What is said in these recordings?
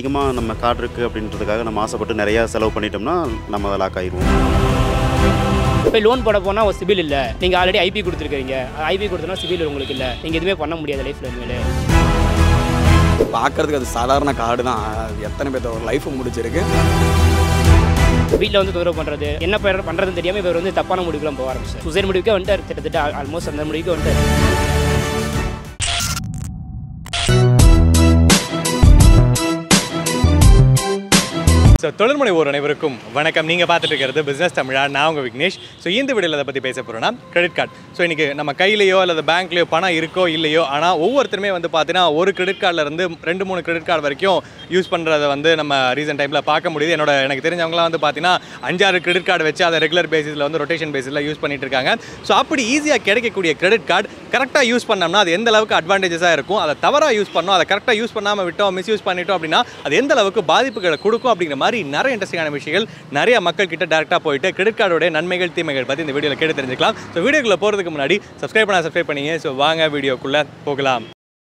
அதிகமாக நம்ம கார்டு இருக்குது அப்படின்றதுக்காக நம்ம ஆசைப்பட்டு நிறையா செலவு பண்ணிட்டோம்னா நம்ம அதை லாக் ஆயிடுவோம் இப்போ லோன் போட போனால் ஒரு சிபில் இல்லை நீங்கள் ஆல்ரெடி ஐபி கொடுத்துருக்கீங்க ஐபி கொடுத்தனா சிபில் உங்களுக்கு இல்லை நீங்கள் எதுவுமே பண்ண முடியாது லைஃப்பில் இனிமேல் பார்க்கறதுக்கு அது சாதாரண கார்டு தான் அது எத்தனை பேர்த்த ஒரு லைஃப் முடிச்சிருக்கு வீட்டில் வந்து தொந்தரவு பண்ணுறது என்ன பண்ற- பண்ணுறதுன்னு தெரியாமல் இவர் வந்து தப்பான முடிவுக்குலாம் போக ஆரம்பிச்சு சுசைட் முடிவுக்கே வந்துட்டார் கிட்டத்தட்ட ஆல்மோஸ்ட் அந்த முடிவுக்கு வந்துட்டார் ஸோ தொழில்முனை ஒரு அனைவருக்கும் வணக்கம் நீங்கள் பார்த்துட்டு இருக்கிறது பிஸ்னஸ் தமிழா நான் உங்கள் விக்னேஷ் ஸோ இந்த வீடியோவில் அதை பற்றி பேச போகிறோன்னா கிரெடிட் கார்டு ஸோ இன்றைக்கி நம்ம கையிலையோ அல்லது பேங்க்லேயோ பணம் இருக்கோ இல்லையோ ஆனால் ஒவ்வொருத்தருமே வந்து பார்த்தீங்கன்னா ஒரு கிரெடிட் கார்டில் இருந்து ரெண்டு மூணு கிரெடிட் கார்டு வரைக்கும் யூஸ் பண்ணுறத வந்து நம்ம ரீசெண்ட் டைமில் பார்க்க முடியுது என்னோட எனக்கு தெரிஞ்சவங்களாம் வந்து பார்த்தீங்கன்னா அஞ்சாறு கிரெடிட் கார்டு வச்சு அதை ரெகுலர் பேசிஸில் வந்து ரொட்டேஷன் பேசிஸில் யூஸ் பண்ணிட்டு இருக்காங்க ஸோ அப்படி ஈஸியாக கிடைக்கக்கூடிய கிரெடிட் கார்டு கரெக்டாக யூஸ் பண்ணோம்னா அது எந்த அளவுக்கு அட்வான்டேஜஸாக இருக்கும் அதை தவறாக யூஸ் பண்ணோம் அதை கரெக்டாக யூஸ் பண்ணாமல் விட்டோம் மிஸ்யூஸ் பண்ணிட்டோம் அப்படின்னா அது எந்த அளவுக்கு பாதிப்புகளை கொடுக்கும் அப்படிங்கிற மாதிரி நிறைய இன்ட்ரெஸ்டிங்கான விஷயங்கள் நிறைய மக்கள் கிட்ட டேரெக்டாக போயிட்டு கிரெடிட் கார்டோட நன்மைகள் தீமைகள் பற்றி இந்த வீடியோவில் கேட்டு தெரிஞ்சுக்கலாம் ஸோ வீடியோக்குள்ளே போகிறதுக்கு முன்னாடி சப்ஸ்கிரைப் பண்ண சப்ஸ்கிரைப் பண்ணீங்க ஸோ வாங்க வீடியோக்குள்ளே போகலாம்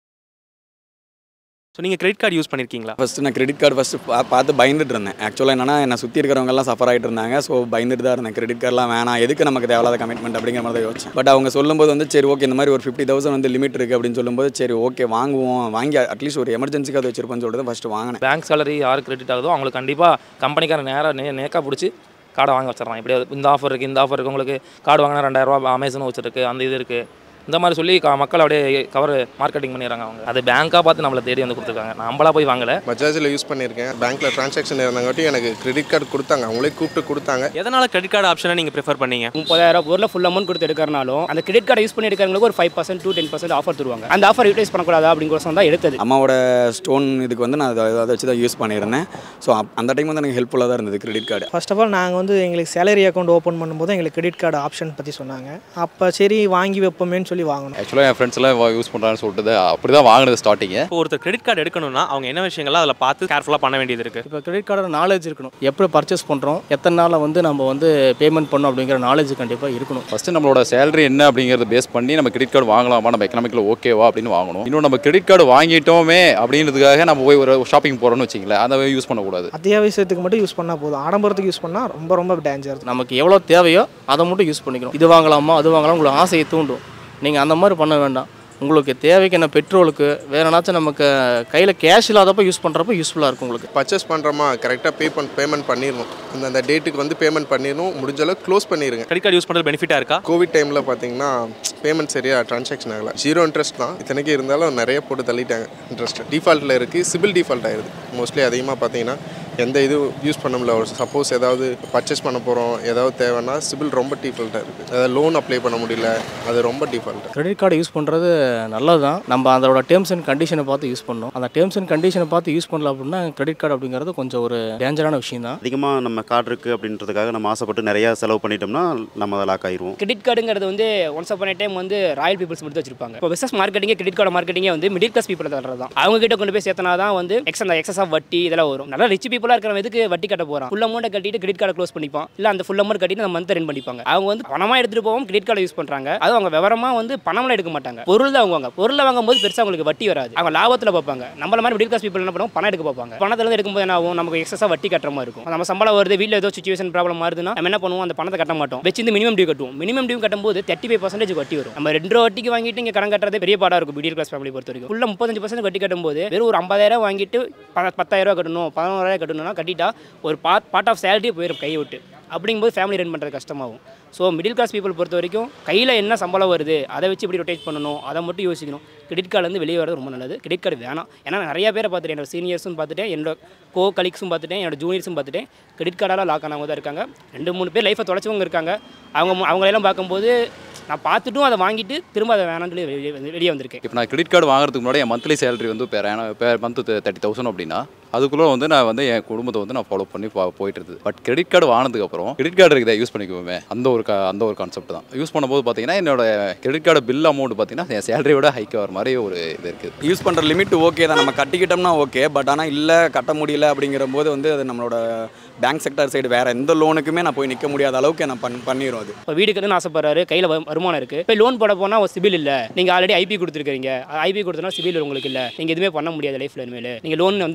ஸோ நீங்கள் கிரெடிட் கார்டு யூஸ் பண்ணியிருக்கீங்களா ஃபஸ்ட்டு நான் கிரெடிட் கார்டு ஃபஸ்ட்டு பா பார்த்து பயந்துட்டு இருந்தேன் ஆக்சுவலாக என்னன்னா என்னை சுற்றி இருக்கிறவங்கலாம் சஃபர் ஆகிட்டு இருந்தாங்க ஸோ பயந்துட்டு தான் இருந்தேன் கிரெடிட் கார்டெலாம் வேணாம் எதுக்கு நமக்கு தேவையில்லாத கமிட்மெண்ட் அப்படிங்கிற மாதிரி தான் யோசிச்சேன் பட் அவங்க சொல்லும்போது வந்து சரி ஓகே இந்த மாதிரி ஒரு ஃபிஃப்டி தௌசண்ட் வந்து லிமிட் இருக்குது அப்படின்னு சொல்லும்போது சரி ஓகே வாங்குவோம் வாங்கி அட்லீஸ்ட் ஒரு எமர்ஜென்சிக்கு அதை வச்சிருப்போம்னு சொல்லிட்டு ஃபஸ்ட்டு வாங்கினேன் பேங்க் சேலரி யார் கிரெடிட் ஆகுதோ அவங்களுக்கு கண்டிப்பாக கம்பெனிக்காரன் நேராக நே நேக்காக பிடிச்சி கார்டை வாங்க வச்சிடறான் இப்படியாவது இந்த ஆஃபர் இருக்குது இந்த ஆஃபர் இருக்குது உங்களுக்கு கார்டு வாங்கினா ரெண்டாயிரரூபா அமேசான் வச்சிருக்கு அந்த இது இருக்குது இந்த மாதிரி சொல்லி க- மக்கள் அப்படியே கவர் மார்க்கெட்டிங் பண்ணிடுறாங்க அவங்க அது பேங்காக பார்த்து நம்மளை தேடி வந்து கொடுத்துருக்காங்க நம்மளா போய் வாங்கலை பஜாஜில் யூஸ் பண்ணியிருக்கேன் பேங்க்கில் ட்ரான்சாக்ஷன் இருந்தங்காட்டி எனக்கு கிரெடிட் கார்டு கொடுத்தாங்க அவங்களே கூப்பிட்டு கொடுத்தாங்க எதனால் கிரெடிட் கார்டு ஆப்ஷனை நீங்கள் ப்ரிஃபர் பண்ணீங்க முப்பதாயிரம் பொருளை ஃபுல் அமௌண்ட் கொடுத்து எடுக்கிறனாலும் அந்த கிரெடிட் கார்டை யூஸ் பண்ணி எடுக்கிறவங்களுக்கு ஒரு five percent to ten percent offer தருவாங்க அந்த ஆஃபர் யூட்டிலைஸ் பண்ணக்கூடாதா அப்படிங்கிற தான் எடுத்தது அம்மாவோட ஸ்டோன் இதுக்கு வந்து நான் அதை அதை வச்சு தான் யூஸ் பண்ணியிருந்தேன் ஸோ அந்த டைம் வந்து எனக்கு ஹெல்ப்ஃபுல்லாக தான் இருந்தது credit card first of all நாங்கள் வந்து எங்களுக்கு சேலரி அக்கௌண்ட் ஓப்பன் பண்ணும்போது எங்களுக்கு கிரெடிட் கார்டு ஆப்ஷன் பற்றி சொன்னாங்க அப்போ சரி வாங்கி வைப்போமேன்னு சொல்லி வாங்கணும் ஆக்சுவலாக என் ஃப்ரெண்ட்ஸ் எல்லாம் யூஸ் பண்ணுறான்னு சொல்லிட்டு அப்படி தான் வாங்கினது ஸ்டார்டிங்கு இப்போ ஒருத்தர் கிரெடிட் கார்டு எடுக்கணும்னா அவங்க என்ன விஷயங்கள்லாம் அதில் பார்த்து கேர்ஃபுல்லாக பண்ண வேண்டியது இருக்குது இப்போ கிரெடிட் கார்டோட நாலேஜ் இருக்கணும் எப்படி பர்ச்சேஸ் பண்ணுறோம் எத்தனை நாளில் வந்து நம்ம வந்து பேமெண்ட் பண்ணோம் அப்படிங்கிற நாலேஜ் கண்டிப்பாக இருக்கணும் ஃபஸ்ட்டு நம்மளோட சேலரி என்ன அப்படிங்கிறத பேஸ் பண்ணி நம்ம கிரெடிட் கார்டு வாங்கலாமா நம்ம எக்கனாமிக்கில் ஓகேவா அப்படின்னு வாங்கணும் இன்னும் நம்ம கிரெடிட் கார்டு வாங்கிட்டோமே அப்படின்றதுக்காக நம்ம போய் ஒரு ஷாப்பிங் போகிறோம்னு வச்சிங்களேன் அதை யூஸ் பண்ணக்கூடாது அத்தியாவசியத்துக்கு மட்டும் யூஸ் பண்ணால் போதும் ஆடம்பரத்துக்கு யூஸ் பண்ணால் ரொம்ப ரொம்ப டேஞ்சர் நமக்கு எவ்வளோ தேவையோ அதை மட்டும் யூஸ் பண்ணிக்கணும் இது வாங்கலாமா அது வாங்கலாம் உங்களுக்கு ஆசையை தூண்டும் நீங்கள் அந்த மாதிரி பண்ண வேண்டாம் உங்களுக்கு தேவைக்கு என்ன பெட்ரோலுக்கு வேற ஏதாச்சும் நமக்கு கையில் கேஷ் இல்லாதப்போ யூஸ் பண்ணுறப்ப யூஸ்ஃபுல்லாக இருக்கும் உங்களுக்கு பர்ச்சேஸ் பண்ணுறோமா கரெக்டாக பே பண் பேமெண்ட் பண்ணிடணும் அந்த அந்த டேட்டுக்கு வந்து பேமெண்ட் பண்ணிடணும் முடிஞ்ச அளவுக்கு க்ளோஸ் பண்ணிடுங்க கிரெடிட் கார்டு யூஸ் பண்ணுறது பெனிஃபிட்டாக இருக்கா கோவிட் டைமில் பார்த்தீங்கன்னா பேமெண்ட் சரியாக ட்ரான்சாக்ஷன் ஆகல ஜீரோ இன்ட்ரெஸ்ட் தான் இத்தனைக்கு இருந்தாலும் நிறைய போட்டு தள்ளிட்டாங்க இன்ட்ரெஸ்ட் டிஃபால்ட்டில் இருக்குது சிபில் டிஃபால்ட் ஆயிடுது மோஸ்ட்லி அதிகமாக பார்த்தீங்கன்னா எந்த இது யூஸ் பண்ண முடியல ஒரு சப்போஸ் ஏதாவது பர்ச்சேஸ் பண்ண போகிறோம் ஏதாவது தேவைன்னா சிபில் ரொம்ப டிஃபால்ட்டாக இருக்குது அதாவது லோன் அப்ளை பண்ண முடியல அது ரொம்ப டிஃபால்ட்டாக கிரெடிட் கார்டு யூஸ் பண்ணுறது நல்லது தான் நம்ம அதோட டேர்ம்ஸ் அண்ட் கண்டிஷனை பார்த்து யூஸ் பண்ணணும் அந்த டேர்ம்ஸ் அண்ட் கண்டிஷனை பார்த்து யூஸ் பண்ணல அப்படின்னா கிரெடிட் கார்டு அப்படிங்கிறது கொஞ்சம் ஒரு டேஞ்சரான விஷயம் தான் அதிகமாக நம்ம கார்டு இருக்குது அப்படின்றதுக்காக நம்ம ஆசைப்பட்டு நிறையா செலவு பண்ணிட்டோம்னா நம்ம அதை லாக் ஆயிடுவோம் கிரெடிட் கார்டுங்கிறது வந்து ஒன்ஸ் அப்பான டைம் வந்து ராயல் பீப்புள்ஸ் மட்டும் வச்சிருப்பாங்க இப்போ பிசினஸ் மார்க்கெட்டிங்கே கிரெடிட் கார்டு மார்க்கெட்டிங்கே வந்து மிடில் கிளாஸ் பீப்புள் தர்றது தான் அவங்க கிட்ட கொண்டு போய் சேர்த்தனா தான் வந்து எக்ஸ் அந்த எக்ஸஸ் ஆஃப் வட்டி இதெல்லாம் வரும் நல்லா ரிச் பீப்புளாக இருக்கிறவங்க எதுக்கு வட்டி கட்ட போகிறான் ஃபுல் அமௌண்ட் கட்டிட்டு கிரெடிட் கார்டு க்ளோஸ் பண்ணிப்பான் இல்லை அந்த ஃபுல் அமௌண்ட் கட்டிட்டு அந்த மந்த் ரன் பண்ணிப்பாங்க அவங்க வந்து பணமாக எடுத்துட்டு போவோம் கிரெடிட் கார்டு யூஸ் பண்ணுறாங்க அது அவங்க விவரமாக வந்து பணம்லாம் எடுக்க மாட்டாங்க பொருள் தான் வாங்குவாங்க பொருளை வாங்கும்போது பெருசாக அவங்களுக்கு வட்டி வராது அவங்க லாபத்தில் பார்ப்பாங்க நம்மள மாதிரி மிடில் கிளாஸ் பீப்புள் என்ன பண்ணுவோம் பணம் எடுக்க பார்ப்பாங்க பணத்துலேருந்து எடுக்கும்போது என்ன ஆகும் நமக்கு எக்ஸஸாக வட்டி கட்டுற மாதிரி இருக்கும் நம்ம சம்பளம் வருது வீட்டில் ஏதோ சுச்சுவேஷன் ப்ராப்ளம் வருதுன்னா நம்ம என்ன பண்ணுவோம் அந்த பணத்தை கட்ட மாட்டோம் வச்சு மினிமம் டியூ கட்டுவோம் மினிமம் டியூ கட்டும்போது தேர்ட்டி ஃபைவ் பர்சன்டேஜ் வட்டி வரும் நம்ம ரெண்டு ரூபா வட்டிக்கு வாங்கிட்டு இங்கே கடன் கட்டுறது பெரிய பாடாக இருக்கும் மிடில் கிளாஸ் ஃபேமிலி பொறுத்த வரைக்கும் ஃபுல்லாக முப்பத்தஞ்சு பர்சன்ட் வட்டி கட்டும்போது வெறும் ஒரு ஐம்பதாயிரம் வாங்கிட்டு ப- பத்தாயிரம் ரூபா கட்டணும் பதினோராயிரம் கட்டணும்னா கட்டிட்டா ஒரு பார்ட் பார்ட் ஆஃப் சேலரி போயிடும் கையை விட்டு அப்படிங்கும்போது ஃபேமிலி ரன் பண்ணுறது கஷ்டமாகும் ஸோ மிடில் கிளாஸ் பீப்புள் பொறுத்த வரைக்கும் கையில் என்ன சம்பளம் வருது அதை வச்சு இப்படி ரொட்டேட் பண்ணணும் அதை மட்டும் யோசிக்கணும் கிரெடிட் கார்டுலேருந்து வெளியே வரது ரொம்ப நல்லது கிரெடிட் கார்டு வேணாம் ஏன்னா நிறைய பேரை பார்த்துட்டேன் என்னோட சீனியர்ஸும் பார்த்துட்டேன் என்னோட கோ கலீக்ஸும் பார்த்துட்டேன் என்னோட ஜூனியர்ஸும் பார்த்துட்டேன் கிரெடிட் கார்டால் லாக் ஆனவங்க தான் இருக்காங்க ரெண்டு மூணு பேர் லைஃப்பை தொலைச்சவங்க இருக்காங்க அவங்க மு- அவங்களெல்லாம் பார்க்கும்போது நான் பார்த்துட்டும் அதை வாங்கிட்டு திரும்ப அதை வேணாம்னு சொல்லி வெளியே வந்து- வெளியே வந்திருக்கேன் இப்போ நான் கிரெடிட் கார்டு வாங்குறதுக்கு முன்னாடி என் மந்த்லி சேலரி வந்து பேர் பேர் மந்த் தேர்ட்டி தௌசண்ட் அப்படின்னா அதுக்குள்ளே வந்து நான் வந்து என் குடும்பத்தை வந்து நான் ஃபாலோ பண்ணி போ- போயிட்டு இருந்தது பட் கிரெடிட் கார்டு வாங்கினதுக்கப்புறம் கிரெடிட் கார்டு இருக்குதா யூஸ் பண்ணிக்குவோமே அந்த ஒரு கா- அந்த ஒரு கான்செப்ட் தான் யூஸ் பண்ணும்போது பார்த்தீங்கன்னா என்னோட கிரெடிட் கார்டு பில் அமௌண்ட் பார்த்தீங்கன்னா என் சேலரியோட ஹைக் ஆகிற மாதிரி ஒரு இது இருக்குது யூஸ் பண்ணுற லிமிட் ஓகே தான் நம்ம கட்டிக்கிட்டோம்னா ஓகே பட் ஆனால் இல்லை கட்ட முடியல அப்படிங்கிற போது வந்து அது நம்மளோட பேங்க் செக்டர் சைடு வேறு எந்த லோனுக்குமே நான் போய் நிற்க முடியாத அளவுக்கு நான் பண் பண்ணிடும் அது இப்போ வீடு கட்டுன்னு ஆசைப்படுறாரு கையில் வருமானம் இருக்குது இப்போ லோன் போட போனால் ஒரு சிபில் இல்லை நீங்கள் ஆல்ரெடி ஐபி கொடுத்துருக்கீங்க ஐபி கொடுத்தனா சிபில் உங்களுக்கு இல்லை நீங்கள் எதுவுமே பண்ண முடியாது லைஃப்பில் இனிமேல் நீங்கள் லோன் வந்து நிற்காதீங்க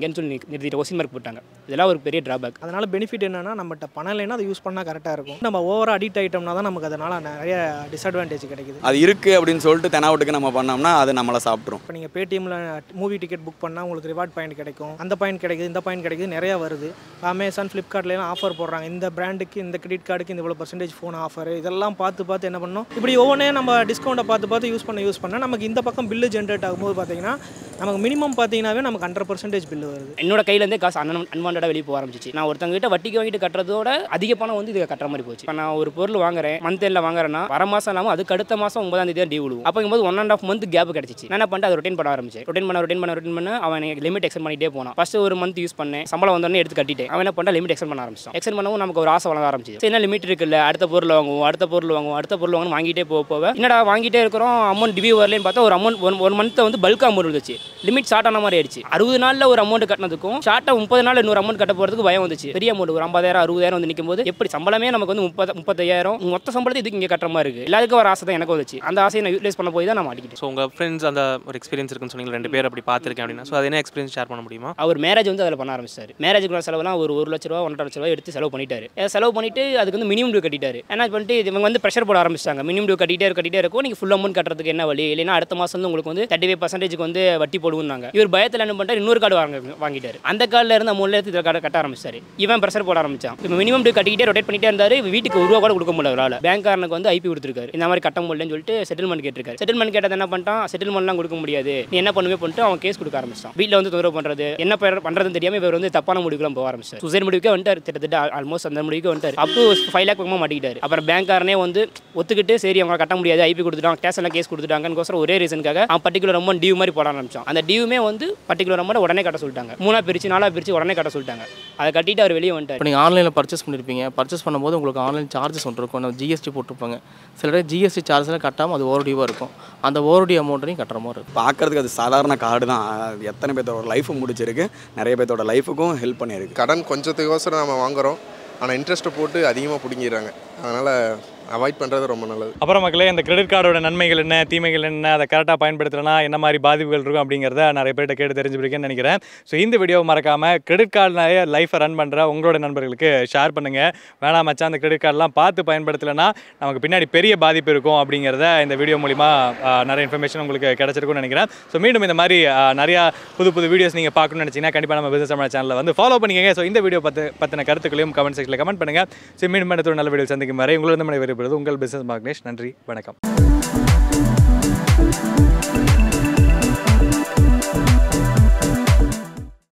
பண்ணாதீங்கன்னு சொல்லி நிறுத்திட்டு கொஸ்டின் மார்க் போட்டாங்க இதெல்லாம் ஒரு பெரிய டிராபேக் அதனால் பெனிஃபிட் என்னன்னா நம்மகிட்ட பணம் இல்லைன்னா அதை யூஸ் பண்ணால் கரெக்டாக இருக்கும் நம்ம ஓவராக அடிக்ட் ஆகிட்டோம்னா தான் நமக்கு அதனால் நிறைய டிஸ்அட்வான்டேஜ் கிடைக்குது அது இருக்குது அப்படின்னு சொல்லிட்டு தெனாவட்டுக்கு நம்ம பண்ணோம்னா அது நம்மளை சாப்பிட்ரும் இப்போ நீங்கள் பேடிஎம்மில் மூவி டிக்கெட் புக் பண்ணால் உங்களுக்கு ரிவார்ட் பாயிண்ட் கிடைக்கும் அந்த பாயிண்ட் கிடைக்குது இந்த பாயிண்ட் கிடைக்குது நிறையா வருது அமேசான் ஃப்ளிப்கார்ட்லாம் ஆஃபர் போடுறாங்க இந்த பிராண்டுக்கு இந்த கிரெடிட் கார்டுக்கு இந்த இவ்வளோ பர்சன்டேஜ் ஃபோன் ஆஃபர் இதெல்லாம் பார்த்து பார்த்து என்ன பண்ணணும் இப்படி ஒவ்வொன்றே நம்ம டிஸ்கவுண்ட்டை பார்த்து பார்த்து யூஸ் பண்ண யூஸ் பண்ண நமக்கு இந்த பக்கம் பில்லு ஜென்ரேட் ஆகும்போது பார்த்தீங்கன்னா நமக்கு மினிமம் பார்த்தீங்கன்னாவே நமக்கு ஹண்ட்ரட் பர்சன்டேஜ் பில்லு வருது என்னோட கையிலேருந்தே காசு அன் அன்வான்டாக வெளியே போக ஆரம்பிச்சிச்சு நான் ஒருத்தங்க கிட்ட வட்டிக்கு வாங்கிட்டு கட்டுறதோட அதிக பணம் வந்து இது கட்டுற மாதிரி போச்சு இப்போ நான் ஒரு பொருள் வாங்குறேன் மந்த் எல்லாம் வாங்குறேன்னா வர மாதம் இல்லாமல் அதுக்கு அடுத்த மாதம் ஒன்பதாம் தேதி தான் டியூ விழுவும் அப்போங்கும்போது one and half month gap கிடச்சிச்சு நான் என்ன பண்ணிட்டு அதை ரொட்டீன் பண்ண ஆரம்பிச்சேன் ரொட்டீன் பண்ண ரொட்டீன் பண்ண ரொட்டீன் பண்ண அவன் எனக்கு லிமிட் எக்ஸ்டெண்ட் பண்ணிட்டே போனான் ஃபர்ஸ்ட் ஒரு மந்த் யூஸ் பண்ணேன் சம்பளம் வந்தோடனே எடுத்து கட்டிட்டேன் அவன் என்ன பண்ணா லிமிட் எக்ஸ்டெண்ட் பண்ண ஆரம்பிச்சான் எக்ஸ்டெண்ட் பண்ணவும் நமக்கு ஒரு ஆசை வளர ஆரம்பிச்சு சரி என்ன லிமிட் இருக்குல்ல அடுத்த பொருள் வாங்குவோம் அடுத்த பொருள் வாங்குவோம் அடுத்த பொருள் வாங்கணும் வாங்கிட்டே போக போக என்னடா வாங்கிட்டே இருக்கிறோம் அமௌண்ட் டிவியூ வரலன்னு பார்த்தா ஒரு அமௌண்ட் ஒன் ஒன் மந்த்தை வந்து பல்க் அமௌண்ட் இருந்துச்சு லிமிட் ஷார்ட் ஆன மாதிரி ஆயிடுச்சு அறுபது நாளில் ஒரு அமௌண்ட் கட்டினதுக்கும் ஷார்ட்டாக முப்பது நாள் இன்னொரு அமௌண்ட் கட்ட போகிறதுக்கு பயம் வந்துச்சு பெரிய அமௌண்ட் ஒரு ஐம்பதாயிரம் அறுபதாயிரம் வந்து நிற்கும் போது எப்படி சம்பளமே நமக்கு வந்து முப்பது முப்பத்தையாயிரம் மொத்த சம்பளத்தை இதுக்கு இங்கே கட்டுற மாதிரி இருக்குது எல்லாருக்கும் ஒரு ஆசை தான் எனக்கு வந்துச்சு அந்த ஆசையை நான் யூட்டிலைஸ் பண்ண போய் தான் நான் மாட்டிக்கிட்டேன் ஸோ உங்கள் ஃப்ரெண்ட்ஸ் அந்த ஒரு எக்ஸ்பீரியன்ஸ் இருக்குன்னு சொன்னீங்க ரெண்டு பேர் அப்படி பார்த்துருக்கேன் அப்படின்னா ஸோ அது என்ன எக்ஸ்பீரியன்ஸ் ஷேர் பண்ண முடியுமா அவர் மேரேஜ் வந்து அதில் பண்ண ஆரம்பிச்சாரு மேரேஜுக்கு செலவுலாம் ஒரு ஒரு லட்ச ரூபா ஒன்றரை லட்ச ரூபா எடுத்து செலவு பண்ணிட்டாரு அஹ் செலவு பண்ணிட்டு அதுக்கு வந்து மினிமம் டியூ கட்டிட்டாரு என்ன பண்ணிட்டு இவங்க வந்து ப்ரெஷர் போட ஆரம்பிச்சாங்க மினிமம் டியூ கட்டிட்டே இருக்கு, கட்டிட்டே இருக்கும் நீங்கள் ஃபுல் அமௌண்ட் கட்டுறதுக்கு என்ன வழி இல்லைன்னா அடுத்த மாதம் வந்து உங்களுக்கு வந்து தேர்ட்டி ஃபைவ் பர்சன்டேஜ்க்கு வந்து வட்டி போடுவாங்க இவர் பயத்தில் என்ன பண்ணிட்டாரு இன்னொரு கார்டு வாங்க வாங்கிட்டாரு அந்த கார்டில் இருந்து அமௌண்ட்ல எடுத்து இதில் கார்டு கட்ட ஆரம்பிச்சாரு இவன் ப்ரெஷர் போட ஆரம்பிச்சான் இப்போ மினிமம் டியூ கட்டிக்கிட்டே ரொட்டேட் பண்ணிட்டே இருந்தாரு இவன் வீட்டுக்கு ஒரு ரூபா கூட கொடுக்க முடியல அவரால் பேங்க்காரனுக்கு வந்து ஐபி கொடுத்துருக்காரு இந்த மாதிரி கட்ட முடியலன்னு சொல்லிட்டு செட்டில்மெண்ட் கேட்டிருக்காரு செட்டில்மெண்ட் கேட்டது என்ன பண்ணிட்டான் செட்டில்மெண்ட்லாம் கொடுக்க முடியாது நீ என்ன பண்ணுவே பண்ணிட்டு அவன் கேஸ் கொடுக்க ஆரம்பிச்சான் வீட்டில் வந்து தொந்தரவு பண்ணுறது என்ன பண்ற- பண்றதுன்னு தெரியாம இவர் வந்து தப்பான முடிவுக்குலாம் போக ஆரம்பிச்சார் சுசைட் முடிவுக்கே வந்துட்டார் கிட்டத்தட்ட ஆல்மோஸ்ட் அந்த முடிவுக்கு வந்துட்டார் அப் டு ஃபைவ் லேக் பக்கமாக மாட்டிக்கிட்டாரு அப்புறம் பேங்க்காரனே வந்து ஒத்துக்கிட்டு சரி அவங்க கட்ட முடியாது ஐபி கொடுத்துட்டாங்க கேஸ் எல்லாம் கேஸ் கொடுத்துட்டாங்கன்னு ஒரே ரீசனுக்காக அவன் பர்டிகுலர் அமௌண்ட் டியூ மாதிரி போட ஆரம்பிச்சான் அந்த டியூமே வந்து பர்டிகுலர் அமௌண்ட் உடனே கட்ட சொல்லிட்டாங்க மூணா பிரிச்சு நாலா பிரிச்சு உடனே கட்ட சொல்லிட்டாங்க அதை கட்டிட்டு அவர் வெளியே வந்துட்டார் இப்போ நீங்கள் ஆன்லைனில் பர்ச்சேஸ் பண்ணியிருப்பீங்க பர்ச்சேஸ் பண்ணும்போது உங்களுக்கு ஆன்லைன் சார்ஜஸ் ஒன்று இருக்கும் நம்ம ஜிஎஸ்டி போட்டிருப்பாங்க சில பேர் ஜிஎஸ்டி சார்ஜ்லாம் கட்டாமல் அது ஓவர்டியூவாக இருக்கும் அந்த ஓவர்டியூ அமௌண்ட்டையும் கட்டுற மாதிரி இருக்கும் பார்க்கறதுக்கு அது சாதாரண கார்டு தான் அது எத்தனை பேர்த்தோட லைஃப் முடிச்சிருக்கு நிறைய பேர்த்தோட லைஃபுக்கும் ஹெல்ப் பண்ணியிருக்கு கடன் கொஞ்சத்துக்கோசரம் நம்ம வாங்குறோம் ஆனால் இன்ட்ரெஸ்ட்டை போட்டு அதிகமாக பிடுங்கிடுறாங்க அதனால் அவாய்ட் பண்ணுறது ரொம்ப நல்லது அப்புறம் மக்களே இந்த கிரெடிட் கார்டோட நன்மைகள் என்ன தீமைகள் என்ன அதை கரெக்டாக பயன்படுத்தலைன்னா என்ன மாதிரி பாதிப்புகள் இருக்கும் அப்படிங்கிறத நிறைய பேர்ட்ட கேட்டு தெரிஞ்சுருக்கேன்னு நினைக்கிறேன் ஸோ இந்த வீடியோவை மறக்காமல் கிரெடிட் கார்டுனாலே லைஃப்பை ரன் பண்ணுற உங்களோட நண்பர்களுக்கு ஷேர் பண்ணுங்கள் வேணாம் மச்சான் அந்த கிரெடிட் கார்டெலாம் பார்த்து பயன்படுத்தலைன்னா நமக்கு பின்னாடி பெரிய பாதிப்பு இருக்கும் அப்படிங்கிறத இந்த வீடியோ மூலிமா ஆஹ், நிறைய இன்ஃபர்மேஷன் உங்களுக்கு கிடச்சிருக்கும்னு நினைக்கிறேன் ஸோ மீண்டும் இந்த மாதிரி ஆஹ், நிறையா புது புது வீடியோஸ் நீங்கள் பார்க்கணும்னு நினச்சிங்கன்னா கண்டிப்பாக நம்ம பிசினஸ் தமிழ் சேனலில் வந்து ஃபாலோ பண்ணிக்கங்க ஸோ இந்த வீடியோ பத்து பற்றின கருத்துக்களையும் கமெண்ட் செக்ஷனில் கமெண்ட் பண்ணுங்கள் ஸோ மீண்டும் அடுத்த ஒரு நல்ல வீடியோ சந்திக்கும் வரை உங்களது மனை விரும்புகிறது உங்கள் பிசினஸ் மார்க்னேஷ் நன்றி வணக்கம்